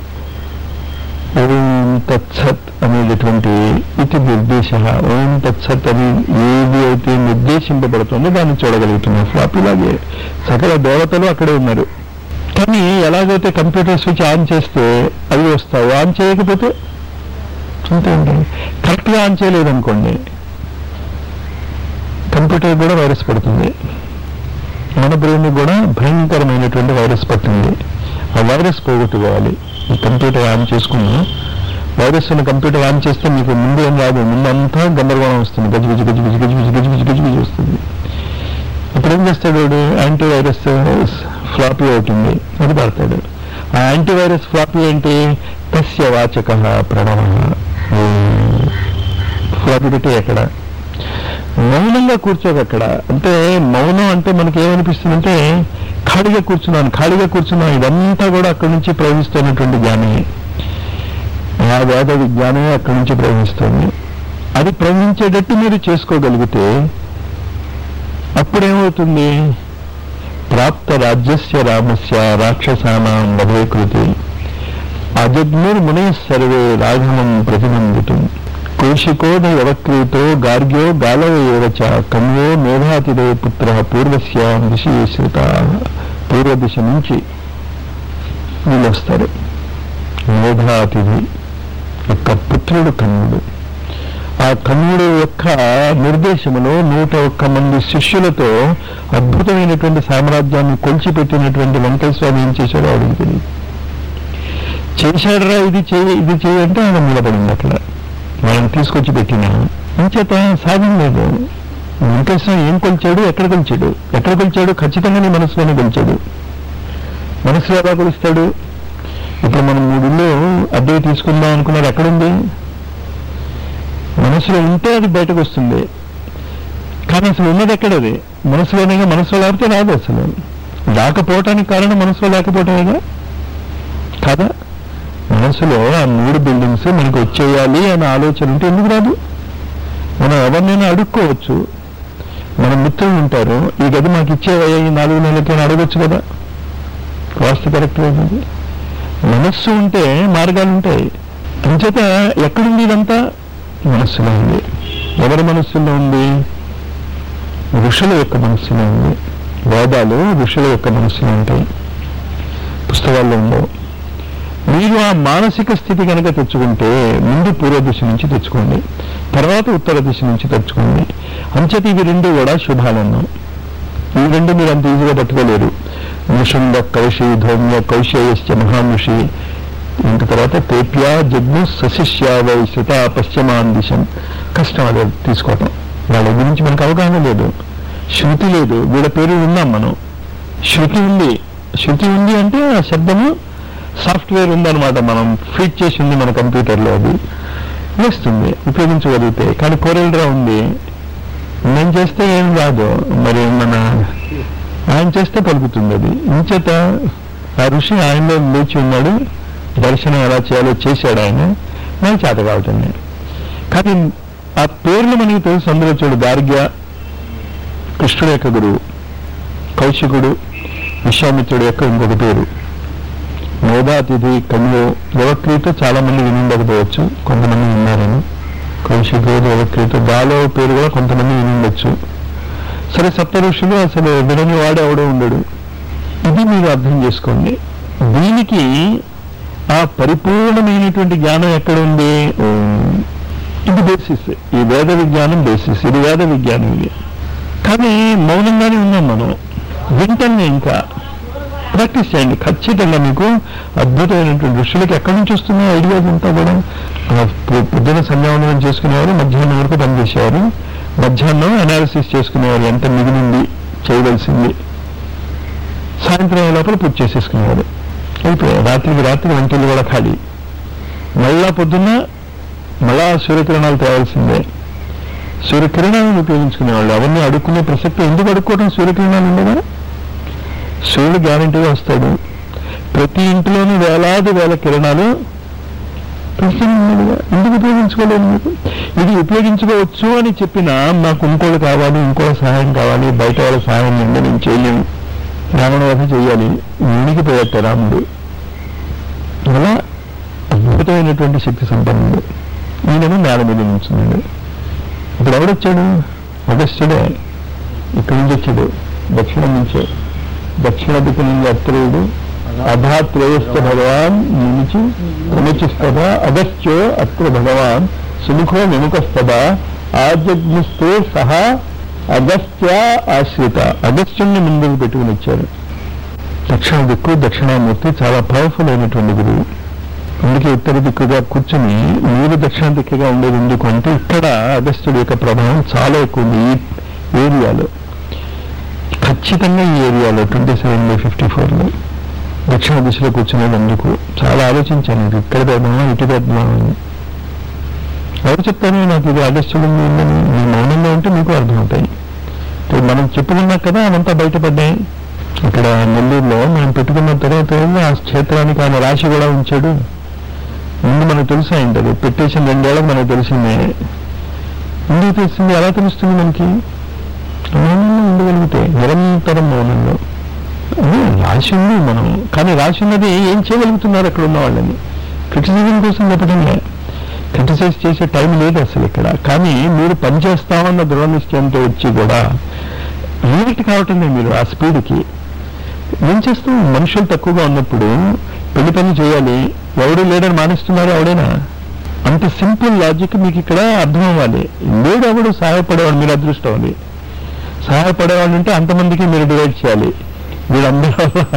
ఓం తత్సత్ అనేటటువంటి ఇది నిర్దేశ ఓం తత్సత్ అని ఏది అయితే నిర్దేశింపబడుతుందో దాన్ని చూడగలుగుతున్నాం ఫ్లాపీలాగే సకల దేవతలు అక్కడే ఉన్నారు కానీ ఎలాగైతే కంప్యూటర్ స్విచ్ ఆన్ చేస్తే అవి వస్తావు ఆన్ చేయకపోతే అంతే అండి కరెక్ట్గా ఆన్ చేయలేదనుకోండి కంప్యూటర్ కూడా వైరస్ పడుతుంది మన బ్రెయిన్ కూడా భయంకరమైనటువంటి వైరస్ పట్టింది ఆ వైరస్ పోగొట్టుకోవాలి ఈ కంప్యూటర్ ఆన్ చేసుకున్నా వైరస్ ఉన్న కంప్యూటర్ ఆన్ చేస్తే మీకు ముందు ఏం రాదు ముందు అంతా గందరగోళం వస్తుంది గజి గజి గజి గజి గజి గజి గజి గజి గజి గజి వస్తుంది ఇప్పుడు ఏం చేస్తాడు వాడు యాంటీ వైరస్ ఫ్లాపీ అవుతుంది అది పడతాడు ఆ యాంటీ వైరస్ ఫ్లాపీ ఏంటి తస్య వాచక ప్రణవ ఫ్లాపీ పెట్టి ఎక్కడ మౌనంగా కూర్చోక అక్కడ అంటే మౌనం అంటే మనకి ఏమనిపిస్తుందంటే ఖాళీగా కూర్చున్నాను ఖాళీగా కూర్చున్నాను ఇదంతా కూడా అక్కడి నుంచి ప్రవహిస్తున్నటువంటి జ్ఞానమే ఆ వేద విజ్ఞానమే అక్కడి నుంచి ప్రవహిస్తుంది అది ప్రవహించేటట్టు మీరు చేసుకోగలిగితే అప్పుడేమవుతుంది ప్రాప్త రాజ్యస్య రామస్య రాక్షసానాం వభయకృతి అజగ్ముర్మునే సర్వే రాఘవం ప్రతినందితం కౌశికోద యవక్రీతో గార్గ్యో గాలవ ఏవచ కన్యో మేధాతిదే పుత్ర పూర్వస్య దిశి శ్రుత పూర్వ దిశ నుంచి వీళ్ళు వస్తారు మేధాతిథి యొక్క పుత్రుడు కన్నుడు ఆ కన్నుడు యొక్క నిర్దేశములో నూట ఒక్క మంది శిష్యులతో అద్భుతమైనటువంటి సామ్రాజ్యాన్ని కొల్చిపెట్టినటువంటి వెంకట స్వామి ఏం చేశాడో ఆవిడకి తెలియదు చేశాడరా ఇది చేయి ఇది చేయి అంటే ఆయన నిలబడింది అక్కడ వాళ్ళని తీసుకొచ్చి పెట్టినా ఇంచేత సాధన లేదు వెంకటేశ్వర ఏం కొలిచాడు ఎక్కడ కొలిచాడు ఎక్కడ కొలిచాడు ఖచ్చితంగా నీ మనసులోనే కొలిచాడు మనసులో ఎలా కొలుస్తాడు ఇప్పుడు మనం మూడిళ్ళు అద్దెకి తీసుకుందాం అనుకున్నారు ఎక్కడుంది మనసులో ఉంటే అది బయటకు వస్తుంది కానీ అసలు ఉన్నది ఎక్కడది మనసులోనే మనసులో లేకపోతే రాదు అసలు రాకపోవటానికి కారణం మనసులో లేకపోవటమేగా కాదా మనసులో ఆ మూడు బిల్డింగ్స్ మనకు వచ్చేయాలి అనే ఆలోచన ఉంటే ఎందుకు రాదు మనం ఎవరినైనా అడుక్కోవచ్చు మన మిత్రులు ఉంటారు ఈ గది మాకు ఇచ్చేవయ్యా ఈ నాలుగు నెలలకి అని అడగచ్చు కదా వాస్తు కరెక్ట్ అది మనస్సు ఉంటే మార్గాలు ఉంటాయి అంచేత ఎక్కడుంది ఇదంతా మనస్సులో ఉంది ఎవరి మనస్సులో ఉంది ఋషుల యొక్క మనస్సులో ఉంది వేదాలు ఋషుల యొక్క మనస్సులో ఉంటాయి పుస్తకాల్లో ఉండవు మీరు ఆ మానసిక స్థితి కనుక తెచ్చుకుంటే ముందు పూర్వ దిశ నుంచి తెచ్చుకోండి తర్వాత ఉత్తర దిశ నుంచి తెచ్చుకోండి అంచేత ఇవి రెండు కూడా శుభాలన్నాం ఈ రెండు మీరు అంత ఈజీగా పట్టుకోలేరు ముషుండ కౌశి ధౌమ్య కౌశేయశ్చ మహాముషి ఇంక తర్వాత తేప్య జగ్ము సశిష్య వైశ్రుత పశ్చిమాన్ దిశం కష్టం అది తీసుకోవటం వాళ్ళ గురించి మనకు అవగాహన లేదు శృతి లేదు వీళ్ళ పేరు విన్నాం మనం శృతి ఉంది శృతి ఉంది అంటే ఆ శబ్దము సాఫ్ట్వేర్ ఉందన్నమాట మనం ఫీడ్ చేసి ఉంది మన కంప్యూటర్లో అది వేస్తుంది ఉపయోగించగలిగితే కానీ కోరెల్డ్రా ఉంది నేను చేస్తే ఏం రాదు మరి మన ఆయన చేస్తే పలుకుతుంది అది ఇంచేత ఆ ఋషి ఆయనలో లేచి ఉన్నాడు దర్శనం ఎలా చేయాలో చేశాడు ఆయన నాకు చేత కావటం లేదు కానీ ఆ పేర్లు మనకి తెలుసు అందులో చూడు గార్గ్య కృష్ణుడు యొక్క గురువు కౌశికుడు విశ్వామిత్రుడు యొక్క ఇంకొక పేరు మేధాతిథి కన్యో యువక్రీత చాలా మంది వినుండకపోవచ్చు కొంతమంది విన్నారని కౌశికుడు యువక్రీత గాలో పేరు కూడా కొంతమంది వినుండొచ్చు సరే సప్త ఋషులు అసలు వినని వాడే ఎవడో ఉండడు ఇది మీరు అర్థం చేసుకోండి దీనికి ఆ పరిపూర్ణమైనటువంటి జ్ఞానం ఎక్కడ ఉంది ఉమ్, ఇది బేసిస్ ఈ వేద విజ్ఞానం బేసిస్ ఇది వేద విజ్ఞానం ఇది కానీ మౌనంగానే ఉన్నాం మనం వింటనే ఇంకా ప్రాక్టీస్ చేయండి ఖచ్చితంగా మీకు అద్భుతమైనటువంటి ఋషులకి ఎక్కడి నుంచి వస్తున్నాయి ఐడియాస్ అంతా కూడా ఆ పొ- పొద్దున సంధ్యావందనం చేసుకునేవారు మధ్యాహ్నం వరకు పనిచేసేవారు మధ్యాహ్నం అనాలిసిస్ చేసుకునేవారు ఎంత మిగిలింది చేయవలసింది సాయంత్రం అయ్యే లోపల పూర్తి చేసేసుకునేవారు అయిపోయాయి రాత్రికి రాత్రి వంటలు కూడా ఖాళీ మళ్ళా పొద్దున్న మళ్ళా సూర్యకిరణాలు తేవాల్సిందే సూర్యకిరణాలను ఉపయోగించుకునేవాళ్ళు అవన్నీ అడుక్కునే ప్రసక్తి ఎందుకు అడుక్కోవడం సూర్యకిరణాలు ఉండగా సూర్యుడు గ్యారంటీగా వస్తాడు ప్రతి ఇంటిలోనూ వేలాది వేల కిరణాలు ప్రశ్న ఉన్నదిగా ఎందుకు ఉపయోగించుకోలేదు మీకు ఇది ఉపయోగించుకోవచ్చు అని చెప్పినా మాకు ఇంకోటి కావాలి ఇంకో సహాయం కావాలి బయట వాళ్ళ సహాయం నుండి నేను చేయలేను రావణ వధ చేయాలి మునిగిపోయట రాముడు అలా అద్భుతమైనటువంటి శక్తి సంపన్నుడు ఈయనేమో నేల మీద నుంచున్నాడు ఇప్పుడు ఎవడొచ్చాడు అగస్త్యుడే ఇక్కడి నుంచి వచ్చాడు దక్షిణం నుంచే దక్షిణ దిక్కు నుంచి అత్రేయుడు అధాత్రేయశ్చ భగవాన్ నిలిచి ప్రముచిస్తదా అగస్త్యో అత్ర భగవాన్ సుముఖో విముఖస్తదా ఆజగ్నిస్తే సహా అగస్త్య ఆశ్రిత అగస్త్యుణ్ణి ముందుకు పెట్టుకుని వచ్చారు దక్షిణ దిక్కు దక్షిణామూర్తి చాలా పవర్ఫుల్ అయినటువంటి గురువు అందుకే ఉత్తర దిక్కుగా కూర్చుని మీరు దక్షిణ దిక్కుగా ఉండేది ఎందుకు అంటే ఇక్కడ అగస్త్యుడి యొక్క ప్రభావం చాలా ఎక్కువ ఉంది ఈ ఏరియాలో ఖచ్చితంగా ఈ ఏరియాలో ట్వంటీ సెవెన్ బై ఫిఫ్టీ ఫోర్లో దక్షిణ దిశలో కూర్చునేది అందుకు చాలా ఆలోచించాను ఇది ఇక్కడ పెడదామా ఇటు పెడదామా అని ఎవరు చెప్తారు నాకు ఇది అగస్త్యుడు ఉందని మీ మౌనంగా ఉంటే మీకు అర్థమవుతాయి ఇప్పుడు మనం చెప్పుకున్నాం కదా అవంతా బయటపడ్డాయి ఇక్కడ నెల్లూరులో మనం పెట్టుకున్న తర్వాత ఆ క్షేత్రానికి ఆయన రాశి కూడా ఉంచాడు ముందు మనకు తెలుసు అయింటది పెట్టేసిన రెండేళ్ళకి మనకు తెలిసిందే ఎందుకు తెలిసింది ఎలా తెలుస్తుంది మనకి మౌనంలో ఉండగలిగితే నిరంతరం మౌనంలో అదే రాసి ఉంది మనం కానీ రాసి ఉన్నది ఏం చేయగలుగుతున్నారు అక్కడ ఉన్న వాళ్ళని క్రిటిసిజం కోసం చెప్పడంలే క్రిటిసైజ్ చేసే టైం లేదు అసలు ఇక్కడ కానీ మీరు పనిచేస్తామన్న దృఢ నిశ్చయంతో వచ్చి కూడా రియాక్ట్ కావటం లేదు మీరు ఆ స్పీడ్కి ఏం చేస్తాం మనుషులు తక్కువగా ఉన్నప్పుడు పెళ్లి పని చేయాలి ఎవడు లేడని మానేస్తున్నారు ఎవడైనా అంత సింపుల్ లాజిక్ మీకు ఇక్కడ అర్థం అవ్వాలి లేడు ఎవడు సహాయపడేవాడు మీరు అదృష్టం అది సహాయపడేవాళ్ళు ఉంటే అంతమందికి మీరు డివైడ్ చేయాలి వీళ్ళందరూ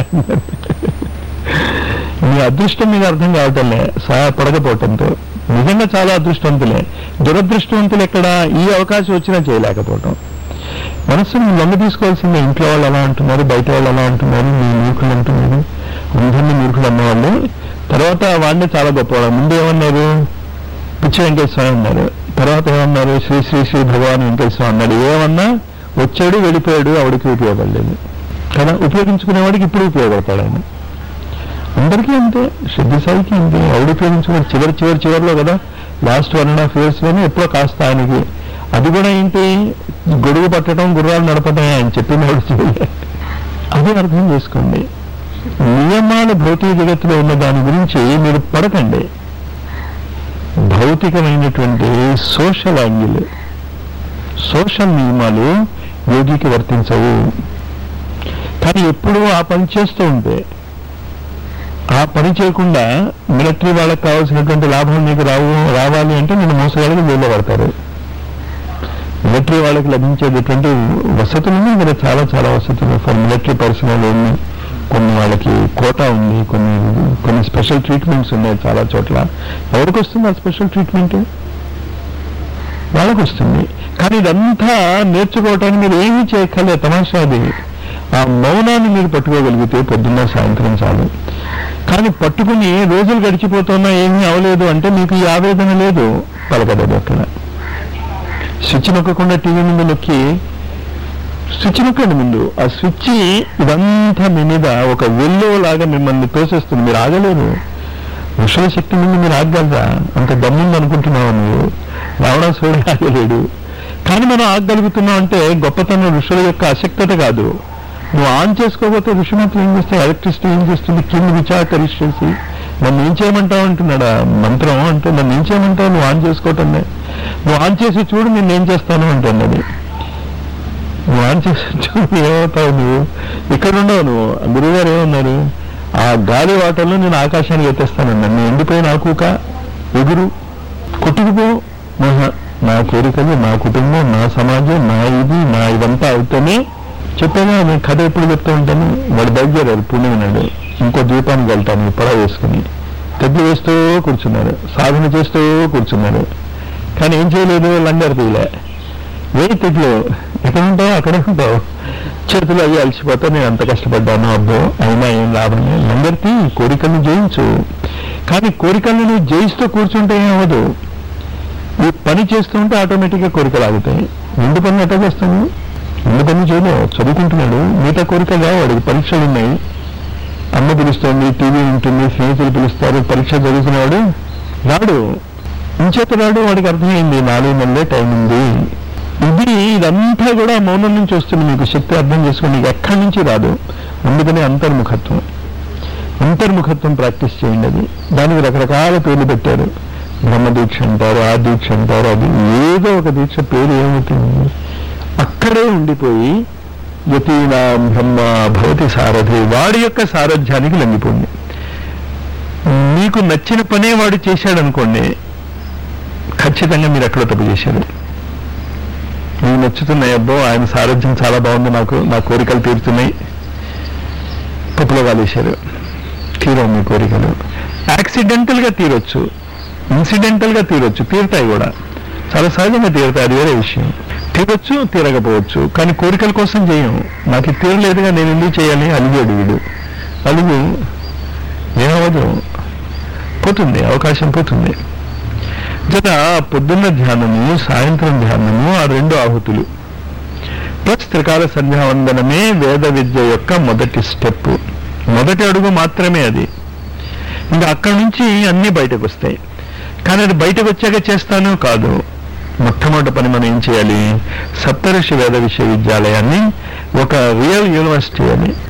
మీ అదృష్టం మీకు అర్థం కావటంలే సహాయపడకపోవటంతో నిజంగా చాలా అదృష్టవంతులే దురదృష్టవంతులు ఎక్కడ ఈ అవకాశం వచ్చినా చేయలేకపోవటం మనస్సును లొంగ తీసుకోవాల్సిందే ఇంట్లో వాళ్ళు అలా అంటున్నారు బయట వాళ్ళు అలా అంటున్నారు మీ మూర్ఖులు అంటున్నారు అందరినీ మూర్ఖులు అన్నవాళ్ళు తర్వాత వాళ్ళే చాలా గొప్పవాళ్ళు ముందు ఏమన్నారు పిచ్చి వెంకటేశ్వర స్వామి అన్నారు తర్వాత ఏమన్నారు శ్రీ శ్రీ శ్రీ భగవాన్ వెంకటేశ్వర స్వామి అన్నాడు ఏమన్నా వచ్చాడు వెళ్ళిపోయాడు ఆవిడకి ఉపయోగపడలేదు కదా ఉపయోగించుకునేవాడికి ఇప్పుడు ఉపయోగపడతాడు ఆయన అందరికీ అంతే శ్రద్ధ సాయికి అంతే ఎవడు ఉపయోగించుకున్నాడు చివరి చివరి చివరిలో కదా last one and half years లోనే ఎప్పుడో కాస్త ఆయనకి అది కూడా ఏంటి గొడుగు పట్టడం గుర్రాలు నడపడం ఆయన చెప్పిన వాడు చేయలే అది అర్థం చేసుకోండి నియమాలు భౌతిక జగత్తులో ఉన్న దాని గురించి మీరు పడకండి భౌతికమైనటువంటి సోషల్ యాంగిల్ సోషల్ నియమాలు యోగికి వర్తించవు కానీ ఎప్పుడూ ఆ పని చేస్తూ ఉంటే ఆ పని చేయకుండా మిలిటరీ వాళ్ళకి కావాల్సినటువంటి లాభం నీకు రావు రావాలి అంటే నేను మోసగాళ్ళకి జైల్లో పడతారు మిలిటరీ వాళ్ళకి లభించేటటువంటి వసతులు ఉన్నాయి ఇక్కడ చాలా చాలా వసతులు ఫర్ మిలిటరీ పర్సనల్ ఉంది కొన్ని వాళ్ళకి కోటా ఉంది కొన్ని కొన్ని స్పెషల్ ట్రీట్మెంట్స్ ఉన్నాయి చాలా చోట్ల ఎవరికి వస్తుంది ఆ స్పెషల్ ట్రీట్మెంట్ వాళ్ళకి వస్తుంది కానీ ఇదంతా నేర్చుకోవటానికి మీరు ఏమీ చేయక్కర్లేదు తమాషా అది ఆ మౌనాన్ని మీరు పట్టుకోగలిగితే పొద్దున్న సాయంత్రం చాలు కానీ పట్టుకుని రోజులు గడిచిపోతున్నా ఏమీ అవలేదు అంటే మీకు ఈ ఆవేదన లేదు పలకలేదు అక్కడ స్విచ్ నొక్కకుండా టీవీ ముందు నొక్కి స్విచ్ నొక్కండి ముందు ఆ స్విచ్ ఇదంతా మీ మీద ఒక వెల్లో లాగా మిమ్మల్ని తోసేస్తుంది మీరు ఆగలేరు ఋషుల శక్తి ముందు మీరు ఆగగలరా అంత దమ్ముంది అనుకుంటున్నావు నువ్వు రావణాసురుడు ఆగలేడు కానీ మనం ఆగగలుగుతున్నాం అంటే గొప్పతనం ఋషుల యొక్క అశక్తత కాదు నువ్వు ఆన్ చేసుకోకపోతే ఋషి మాత్రం ఏం చేస్తే ఎలక్ట్రిసిటీ ఏం చేస్తుంది కింద విచార చేసి నన్ను ఏం చేయమంటావు అంటున్నాడు ఆ మంత్రం అంటే నన్ను ఏం చేయమంటావు నువ్వు ఆన్ చేసుకోవటంలే నువ్వు ఆన్ చేసి చూడు నేను ఏం చేస్తాను అంటున్నది నువ్వు ఆన్ చేసి చూడు ఏమవుతావు నువ్వు ఇక్కడ ఉండవు నువ్వు గురువు గారు ఏమన్నారు ఆ గాలి వాటంలో నేను ఆకాశానికి ఎత్తేస్తానన్నా నేను ఎండిపోయిన ఆకుక ఎగురు కొట్టుకుపో మహా నా కోరికలు నా కుటుంబం నా సమాజం నా ఇది నా ఇదంతా అవుతానే చెప్పాను నేను కథ ఎప్పుడు చెప్తూ ఉంటాను వాడు బయలుదేరారు పుణ్యం నాడు ఇంకో ద్వీపానికి వెళ్తాను పొడ వేసుకుని తెడ్లు వేస్తూ కూర్చున్నారు సాధన చేస్తూ కూర్చున్నారు కానీ ఏం చేయలేదు లంగర్ తీయలే వేయి తెడ్లు ఎక్కడ ఉంటావు అక్కడే ఉంటావు చేతులు అవి అలసిపోతే నేను అంత కష్టపడ్డాను అబ్బో అయినా ఏం లాభం లేదు లంగర్ తీ కోరికలను జయించు కానీ కోరికలను నువ్వు జయిస్తూ కూర్చుంటే ఏమవదు ఈ పని చేస్తూ ఉంటే ఆటోమేటిక్గా కోరికలు ఆగుతాయి రెండు పనులు ఎట్లా చేస్తాను రెండు పనులు చేయలేవు చదువుకుంటున్నాడు మిగతా కోరికలు రావు వాడికి పరీక్షలు ఉన్నాయి అమ్మ పిలుస్తోంది టీవీ ఉంటుంది స్నేహితులు పిలుస్తారు పరీక్ష చదువుకునేవాడు రాడు ఇంచేత రాడు వాడికి అర్థమైంది నాలుగు నెలలే టైం ఉంది ఇది ఇదంతా కూడా మౌనం నుంచి వస్తుంది మీకు శక్తి అర్థం చేసుకోండి ఇది ఎక్కడి నుంచి రాదు అందుకని అంతర్ముఖత్వం అంతర్ముఖత్వం ప్రాక్టీస్ చేయండి అది దానికి రకరకాల పేర్లు పెట్టారు బ్రహ్మ దీక్ష అంటారు ఆ దీక్ష అంటారు అది ఏదో ఒక దీక్ష పేరు ఏమవుతుంది అక్కడే ఉండిపోయి యతీనా బ్రహ్మ భవతి సారథి వాడి యొక్క సారథ్యానికి లొంగిపోండి మీకు నచ్చిన పనే వాడు చేశాడు అనుకోండి ఖచ్చితంగా మీరు ఎక్కడో తప్పు చేశారు మీకు నచ్చుతున్నాయి అబ్బో ఆయన సారథ్యం చాలా బాగుంది నాకు నా కోరికలు తీరుతున్నాయి పప్పులో వాలేశారు తీరవు మీ కోరికలు యాక్సిడెంటల్ గా తీరొచ్చు ఇన్సిడెంటల్ గా తీరొచ్చు తీరుతాయి కూడా చాలా సహజంగా తీరుతాయి అది వేరే విషయం తీరొచ్చు తీరకపోవచ్చు కానీ కోరికల కోసం చేయం నాకు ఇది తీరలేదుగా నేను ఎందుకు చేయాలి అలిగాడు వీడు అలుగు ఏమవదు పోతుంది అవకాశం పోతుంది జత పొద్దున్న ధ్యానము సాయంత్రం ధ్యానము ఆ రెండు ఆహుతులు ప్లస్ త్రికాల సంధ్యావందనమే వేద విద్య యొక్క మొదటి స్టెప్ మొదటి అడుగు మాత్రమే అది ఇంకా అక్కడి నుంచి అన్నీ బయటకు వస్తాయి కానీ అది బయటకు వచ్చాక చేస్తాను కాదు మొట్టమొదటి పని మనం ఏం చేయాలి సప్తఋషి వేద విశ్వవిద్యాలయాన్ని ఒక రియల్ యూనివర్సిటీ అని